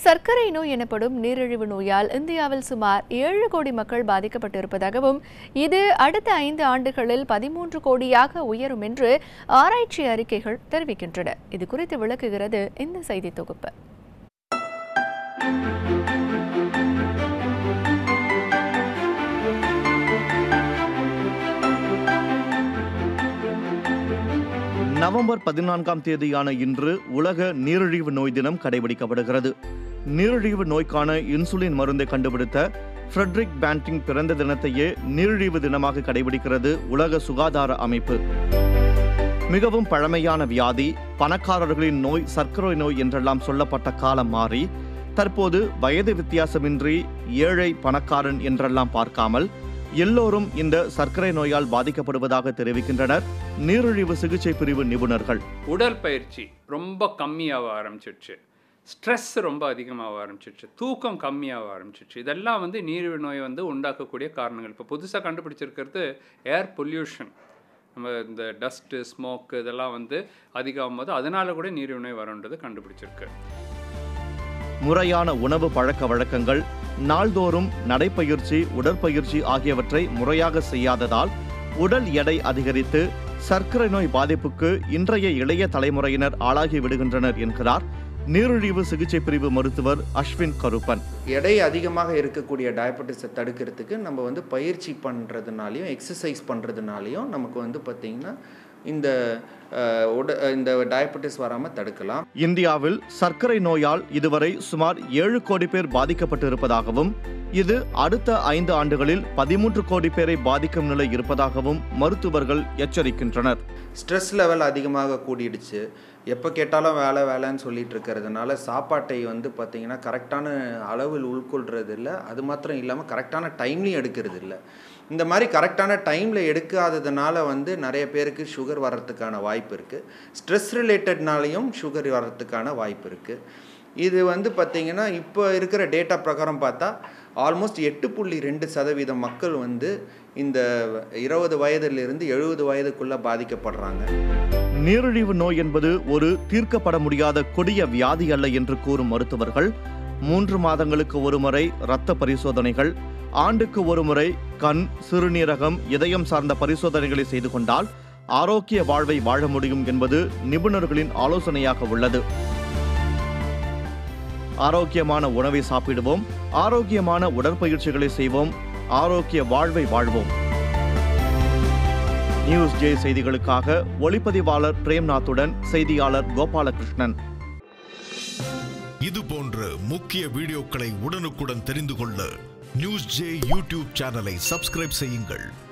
சர்க்கரை நோய் எனப்படும் நீரிழிவு நோயால் இந்தியாவில் சுமார் ஏழு கோடி மக்கள் பாதிக்கப்பட்டிருப்பதாகவும் இது அடுத்த ஐந்து ஆண்டுகளில் பதிமூன்று கோடியாக உயரும் என்று ஆராய்ச்சி அறிக்கைகள் தெரிவிக்கின்றன இது குறித்து விளக்குகிறது இந்த செய்தி தொகுப்பு நவம்பர் பதினான்காம் தேதியான இன்று உலக நீரிழிவு நோய் தினம் கடைபிடிக்கப்படுகிறது நீரிழிவு நோய்க்கான இன்சுலின் மருந்தை கண்டுபிடித்த ஃப்ரெட்ரிக் பேண்டிங் பிறந்த தினத்தையே நீரிழிவு தினமாக கடைபிடிக்கிறது உலக சுகாதார அமைப்பு மிகவும் பழமையான வியாதி பணக்காரர்களின் நோய் சர்க்கரை நோய் என்றெல்லாம் சொல்லப்பட்ட காலம் மாறி தற்போது வயது வித்தியாசமின்றி ஏழை பணக்காரன் என்றெல்லாம் பார்க்காமல் எல்லோரும் இந்த சர்க்கரை நோயால் பாதிக்கப்படுவதாக தெரிவிக்கின்றனர் நீரிழிவு சிகிச்சை பிரிவு நிபுணர்கள் உடற்பயிற்சி ரொம்ப கம்மியாக ஆரம்பிச்சிடுச்சு ஸ்ட்ரெஸ் ரொம்ப அதிகமாக ஆரம்பிச்சிடுச்சு தூக்கம் கம்மியாக ஆரம்பிச்சிடுச்சு இதெல்லாம் வந்து நீரிழிவு நோய் வந்து உண்டாக்கக்கூடிய காரணங்கள் இப்போ புதுசாக கண்டுபிடிச்சிருக்கிறது ஏர் பொல்யூஷன் நம்ம இந்த டஸ்ட்டு ஸ்மோக்கு இதெல்லாம் வந்து அதிகமாகும் போது அதனால கூட நீரிழிவு நோய் வரும்ன்றது கண்டுபிடிச்சிருக்கு முறையான உணவு பழக்க வழக்கங்கள் நாள்தோறும் நடைப்பயிற்சி உடற்பயிற்சி ஆகியவற்றை முறையாக செய்யாததால் உடல் எடை அதிகரித்து சர்க்கரை நோய் பாதிப்புக்கு இன்றைய இளைய தலைமுறையினர் ஆளாகி விடுகின்றனர் என்கிறார் நீரிழிவு சிகிச்சை பிரிவு மருத்துவர் அஸ்வின் கருப்பன் எடை அதிகமாக இருக்கக்கூடிய டயபெட்டிஸை தடுக்கிறதுக்கு நம்ம வந்து பயிற்சி பண்ணுறதுனாலையும் எக்ஸசைஸ் பண்ணுறதுனாலையும் நமக்கு வந்து பார்த்திங்கன்னா இந்த அஹ், உட இந்த டயபெட்டிஸ் வராமல் தடுக்கலாம் இந்தியாவில் சர்க்கரை நோயால் இதுவரை சுமார் ஏழு கோடி பேர் பாதிக்கப்பட்டிருப்பதாகவும் இது அடுத்த ஐந்து ஆண்டுகளில் பதிமூன்று கோடி பேரை பாதிக்கும் நிலை இருப்பதாகவும் மருத்துவர்கள் எச்சரிக்கின்றனர் ஸ்ட்ரெஸ் லெவல் அதிகமாக கூடிடுச்சு எப்போ கேட்டாலும் வேலை வேலைன்னு சொல்லிட்டு இருக்கிறதுனால சாப்பாட்டை வந்து பார்த்திங்கன்னா கரெக்டான அளவில் உட்கொள்றது இல்லை அது மாத்திரம் இல்லாமல் கரெக்டான டைம்லையும் எடுக்கிறது இல்லை இந்த மாதிரி கரெக்டான டைமில் எடுக்காததுனால வந்து நிறைய பேருக்கு சுகர் வர்றதுக்கான வாய்ப்பு இருக்குது ஸ்ட்ரெஸ் ரிலேட்டட்னாலையும் சுகர் வர்றதுக்கான வாய்ப்பு இருக்குது இது வந்து பார்த்திங்கன்னா இப்போ இருக்கிற டேட்டா பிரகாரம் பார்த்தா ஆல்மோஸ்ட் எட்டு புள்ளி ரெண்டு சதவீதம் மக்கள் வந்து இந்த இருபது வயதிலிருந்து எழுபது வயதுக்குள்ளே பாதிக்கப்படுறாங்க நீரிழிவு நோய் என்பது ஒரு தீர்க்கப்பட முடியாத கொடிய வியாதி அல்ல என்று கூறும் மருத்துவர்கள் மூன்று மாதங்களுக்கு ஒருமுறை இரத்த பரிசோதனைகள் ஆண்டுக்கு ஒருமுறை கண் சிறுநீரகம் இதயம் சார்ந்த பரிசோதனைகளை செய்து கொண்டால் ஆரோக்கிய வாழ்வை வாழ முடியும் என்பது நிபுணர்களின் ஆலோசனையாக உள்ளது ஆரோக்கியமான உணவை சாப்பிடுவோம் ஆரோக்கியமான உடற்பயிற்சிகளை செய்வோம் ஆரோக்கிய வாழ்வை வாழ்வோம் நியூஸ் ஜே செய்திகளுக்காக ஒளிப்பதிவாளர் பிரேம்நாத்துடன் செய்தியாளர் கோபாலகிருஷ்ணன் இது போன்ற முக்கிய வீடியோக்களை உடனுக்குடன் தெரிந்து கொள்ள நியூஸ் ஜே யூடியூப் சேனலை சப்ஸ்கிரைப் செய்யுங்கள்